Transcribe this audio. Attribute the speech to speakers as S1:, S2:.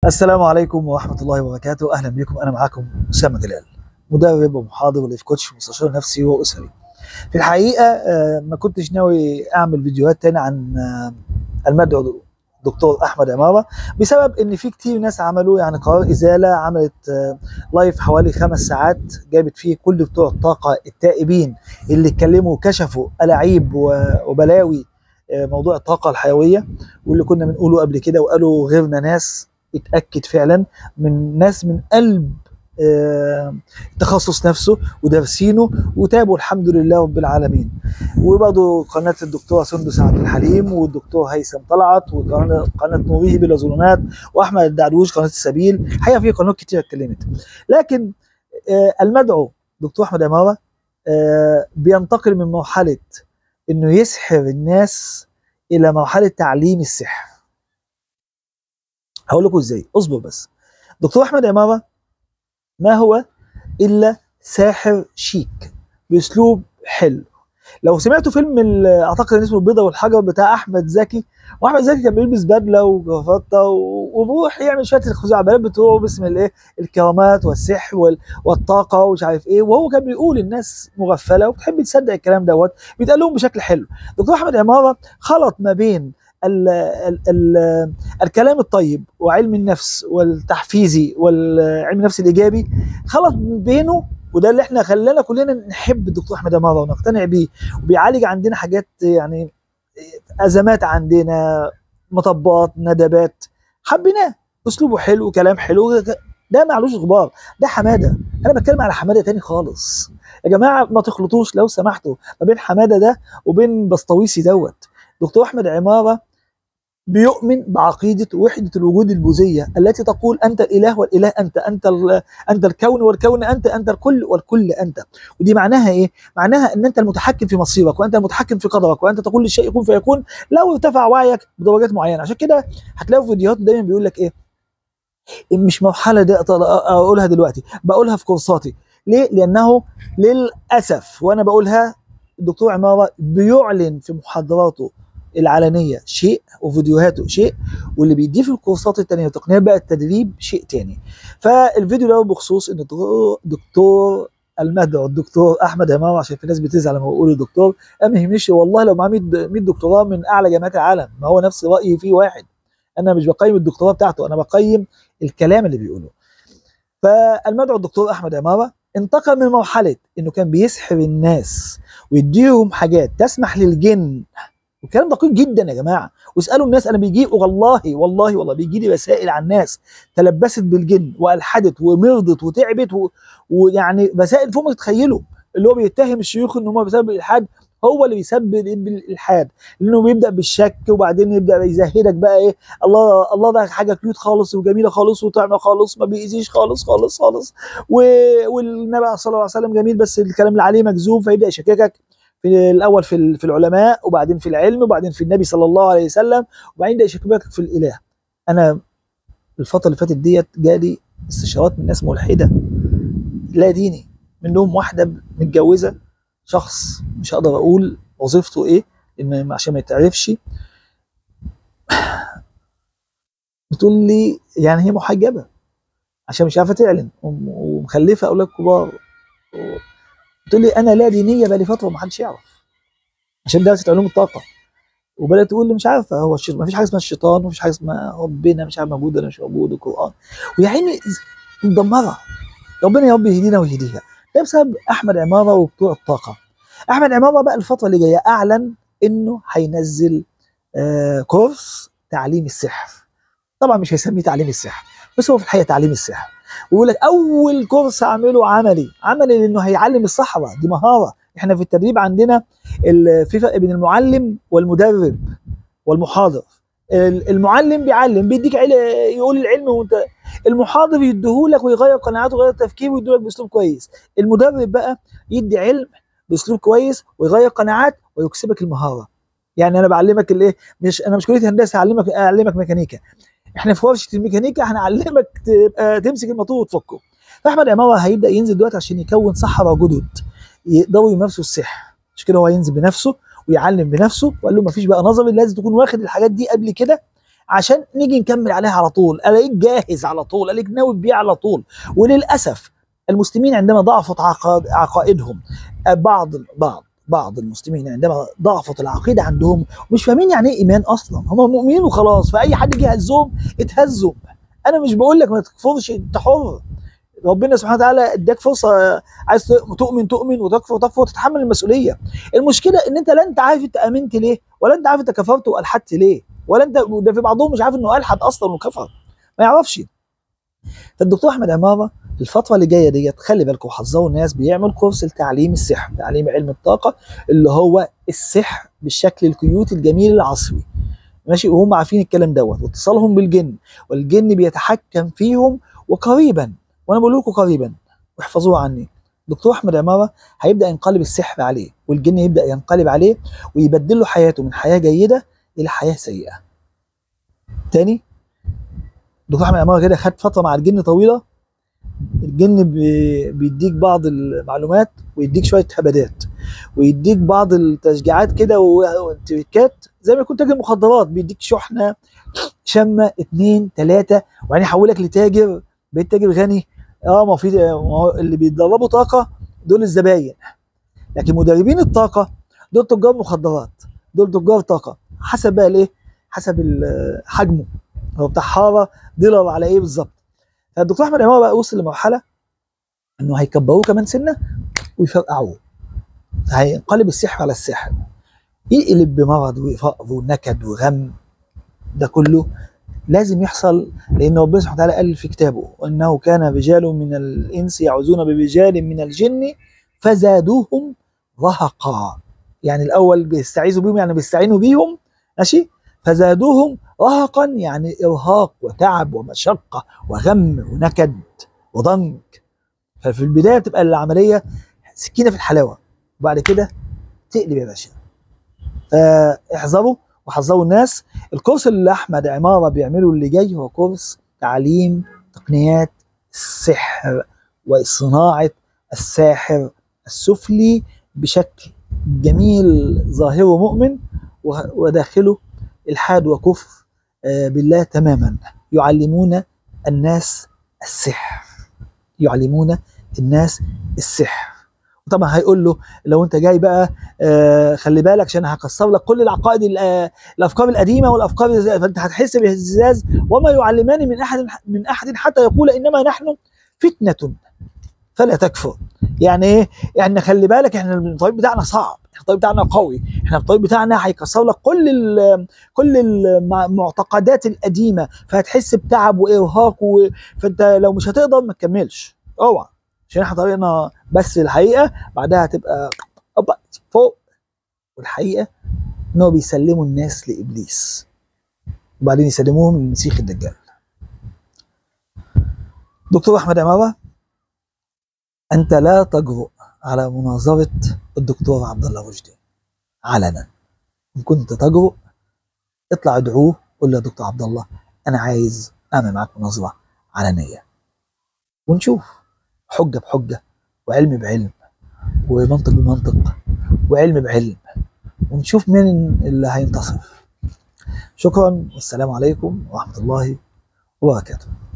S1: السلام عليكم ورحمة الله وبركاته أهلا بكم أنا معاكم أسامة جلال مدرب ومحاضر ولايف كوتش ومستشار نفسي وأسري في الحقيقة آه، ما كنتش ناوي أعمل فيديوهات تاني عن آه، المدعو دكتور أحمد عمارة بسبب إن في كتير ناس عملوا يعني قرار إزالة عملت آه، لايف حوالي خمس ساعات جابت فيه كل بتوع الطاقة التائبين اللي اتكلموا وكشفوا ألاعيب و- وبلاوي آه، موضوع الطاقة الحيوية واللي كنا بنقوله قبل كده وقالوا غيرنا ناس اتاكد فعلا من ناس من قلب آه، التخصص نفسه ودارسينه وتابوا الحمد لله رب العالمين وبرضه قناه الدكتوره سندس عبد الحليم والدكتور هيثم طلعت وقناه قناه نوريه بلا ظلمات واحمد الدعدوش قناه السبيل الحقيقه في قنوات كتير اتكلمت لكن آه، المدعو دكتور احمد عماره آه، بينتقل من مرحله انه يسحر الناس الى مرحله تعليم السحر هقول لكم ازاي اصبر بس دكتور احمد عماره ما هو الا ساحر شيك باسلوب حلو لو سمعتوا فيلم ال- اعتقد إن اسمه البيضه والحجر بتاع احمد زكي واحمد زكي كان بيلبس بدله وجرافطه و- وبيروح يعمل شويه الخزعبلات بتوعه باسم الايه الكرامات والسحر وال- والطاقه ومش عارف ايه وهو كان بيقول الناس مغفله وبتحب تصدق الكلام دوت بيتقال لهم بشكل حلو دكتور احمد عماره خلط ما بين ال ال ال الكلام الطيب وعلم النفس والتحفيزي والعلم النفس الايجابي خلط بينه وده اللي احنا خلانا كلنا نحب الدكتور احمد اماره ونقتنع بيه وبيعالج عندنا حاجات يعني ازمات عندنا مطبات ندبات حبيناه اسلوبه حلو كلام حلو ده معلوش غبار ده حماده انا بتكلم على حماده تاني خالص يا جماعه ما تخلطوش لو سمحتوا ما بين حماده ده وبين بسطويسي دوت دكتور احمد عماره بيؤمن بعقيده وحده الوجود البوذيه التي تقول انت الاله والاله انت انت ال- انت الكون والكون انت انت الكل والكل انت ودي معناها ايه معناها ان انت المتحكم في مصيرك وانت المتحكم في قدرك وانت تقول للشيء يكون فيكون لو ارتفع وعيك بدرجات معينه عشان كده هتلاقوا في فيديوهات دايما بيقول لك ايه مش مرحله دي أط- اقولها دلوقتي بقولها في كورساتي ليه لانه للاسف وانا بقولها الدكتور عماره بيعلن في محاضراته العلنيه شيء وفيديوهاته شيء واللي بيديه في الكورسات التانية وتقنيات بقى التدريب شيء تاني فالفيديو ده بخصوص ان الدكتور- دكتور المدعو الدكتور احمد عماره عشان في ناس بتزعل لما بقول الدكتور انا ما يهمنيش والله لو معاه 100 100 دكتوراه من اعلى جامعات العالم ما هو نفس رايي في واحد انا مش بقيم الدكتوراه بتاعته انا بقيم الكلام اللي بيقوله فالمدعو الدكتور احمد عماره انتقل من مرحله انه كان بيسحر الناس ويديهم حاجات تسمح للجن والكلام دقيق جدا يا جماعه واسالوا الناس انا بيجي والله والله والله بيجي لي رسائل عن ناس تلبست بالجن والحدت ومرضت وتعبت و... ويعني رسائل فوق ما تتخيلوا اللي هو بيتهم الشيوخ ان هم بسبب الالحاد هو اللي بيسبب الالحاد لانه بيبدا بالشك وبعدين يبدا يزهدك بقى ايه الله الله ده حاجه كيوت خالص وجميله خالص وطعمه خالص ما بيأذيش خالص خالص خالص و... والنبي صلى الله عليه وسلم جميل بس الكلام اللي عليه مكذوب فيبدا يشككك في الاول في ال- في العلماء وبعدين في العلم وبعدين في النبي صلى الله عليه وسلم وبعدين يبدا يشككك في الاله انا الفتره اللي فاتت ديت جالي استشارات من ناس ملحده لا ديني منهم واحده متجوزه شخص مش هقدر اقول وظيفته ايه لان عشان ما يتعرفش بتقول لي يعني هي محجبه عشان مش عارفه تعلن وم- ومخلفه اولاد كبار و- بتقول لي انا لا دينيه بقالي فتره ومحدش يعرف عشان درست علوم الطاقه وبدات تقول لي مش عارفه هو الشيطان ما فيش حاجه اسمها الشيطان ومفيش حاجه اسمها ربنا مش عارف موجود ولا مش موجود القران ويا عيني مدمره ربنا يا رب يهدينا ويهديها ده بسبب احمد عماره وبتوع الطاقه احمد عماره بقى الفتره اللي جايه اعلن انه هينزل آه كورس تعليم السحر طبعا مش هيسميه تعليم السحر بس هو في الحقيقه تعليم السحر ويقول لك اول كورس اعمله عملي عملي لانه هيعلم الصحراء دي مهاره احنا في التدريب عندنا ال- في فرق بين المعلم والمدرب والمحاضر ال- المعلم بيعلم بيديك عل... يقول العلم وانت المحاضر يديهولك ويغير قناعاته ويغير تفكيره ويديهولك باسلوب كويس المدرب بقى يدي علم باسلوب كويس ويغير قناعات ويكسبك المهاره يعني انا بعلمك الايه مش انا مش كليه هندسه اعلمك اعلمك ميكانيكا احنا في ورشه الميكانيكا هنعلمك تبقى تمسك الموتور وتفكه فاحمد عماره هيبدا ينزل دلوقتي عشان يكون سحره جدد يقدروا يمارسوا السحر مش كده هو هينزل بنفسه ويعلم بنفسه وقال له مفيش بقى نظري لازم تكون واخد الحاجات دي قبل كده عشان نيجي نكمل عليها على طول الاقيك جاهز على طول الاقيك ناوي بيه على طول وللاسف المسلمين عندما ضعفت عقائد عقائدهم بعض بعض بعض المسلمين عندما ضعفت العقيده عندهم مش فاهمين يعني ايه ايمان اصلا هم مؤمنين وخلاص فاي حد يجي يهزهم اتهزوا انا مش بقول لك ما تكفرش انت حر ربنا سبحانه وتعالى اداك فرصه عايز تؤمن تؤمن وتكفر تكفر وتتحمل المسؤوليه المشكله ان انت لا انت عارف انت امنت ليه ولا انت عارف انت كفرت والحدت ليه ولا انت ده في بعضهم مش عارف انه الحد اصلا وكفر ما يعرفش فالدكتور احمد عماره الفترة اللي جاية ديت خلي بالكم حذروا الناس بيعمل كورس لتعليم السحر، تعليم علم الطاقة اللي هو السحر بالشكل الكيوت الجميل العصري. ماشي وهم عارفين الكلام دوت واتصالهم بالجن والجن بيتحكم فيهم وقريبا وانا بقول لكم قريبا واحفظوها عني دكتور احمد عماره هيبدا ينقلب السحر عليه والجن يبدا ينقلب عليه ويبدل له حياته من حياه جيده الى حياه سيئه. تاني دكتور احمد عماره كده خد فتره مع الجن طويله الجن بي- بيديك بعض المعلومات ويديك شويه هبدات ويديك بعض التشجيعات كده و- وتريكات زي ما يكون تاجر مخدرات بيديك شحنه شمه اتنين تلاته وبعدين يحولك لتاجر بقيت تاجر غني اه ما هو في ما هو اللي بيتدربوا طاقه دول الزباين لكن مدربين الطاقه دول تجار مخدرات دول تجار طاقه حسب بقى الايه حسب ال- حجمه هو بتاع حاره ديلر على ايه بالظبط فالدكتور احمد عماره بقى وصل لمرحله انه هيكبروه كمان سنه ويفرقعوه هينقلب السحر على السحر يقلب بمرض وفقر ونكد وغم ده كله لازم يحصل لان ربنا سبحانه وتعالى قال في كتابه انه كان رجال من الانس يعوذون برجال من الجن فزادوهم رهقا يعني الاول بيستعيذوا بيهم يعني بيستعينوا بيهم ماشي فزادوهم رهقا يعني ارهاق وتعب ومشقه وغم ونكد وضنك ففي البدايه بتبقى العمليه سكينه في الحلاوه وبعد كده تقلب يا باشا فاحذروا وحذروا الناس الكورس اللي احمد عماره بيعمله اللي جاي هو كورس تعليم تقنيات السحر وصناعه الساحر السفلي بشكل جميل ظاهره مؤمن وه- وداخله الحاد وكفر آه، بالله تماما يعلمون الناس السحر يعلمون الناس السحر وطبعا هيقول له لو انت جاي بقى آه خلي بالك عشان هكسر لك كل العقائد ال- آه، الافكار القديمه والافكار الز- فانت هتحس باهتزاز وما يعلمان من احد من احد حتى يقول انما نحن فتنه فلا تكفر يعني ايه يعني خلي بالك احنا الطريق بتاعنا صعب احنا الطريق بتاعنا قوي احنا الطريق بتاعنا هيكسر لك كل ال- كل المعتقدات القديمه فهتحس بتعب وارهاق و... فانت لو مش هتقدر ما تكملش اوعى عشان احنا طريقنا بس الحقيقه بعدها هتبقى أوبا، فوق والحقيقه ان هو بيسلموا الناس لابليس وبعدين يسلموهم للمسيح الدجال دكتور احمد عماره انت لا تجرؤ على مناظره الدكتور عبد الله رشدي علنا ان كنت تجرؤ اطلع ادعوه قول له يا دكتور عبد الله انا عايز اعمل معاك مناظره علنيه ونشوف حجه بحجه وعلم بعلم ومنطق بمنطق وعلم بعلم ونشوف مين اللي هينتصر شكرا والسلام عليكم ورحمه الله وبركاته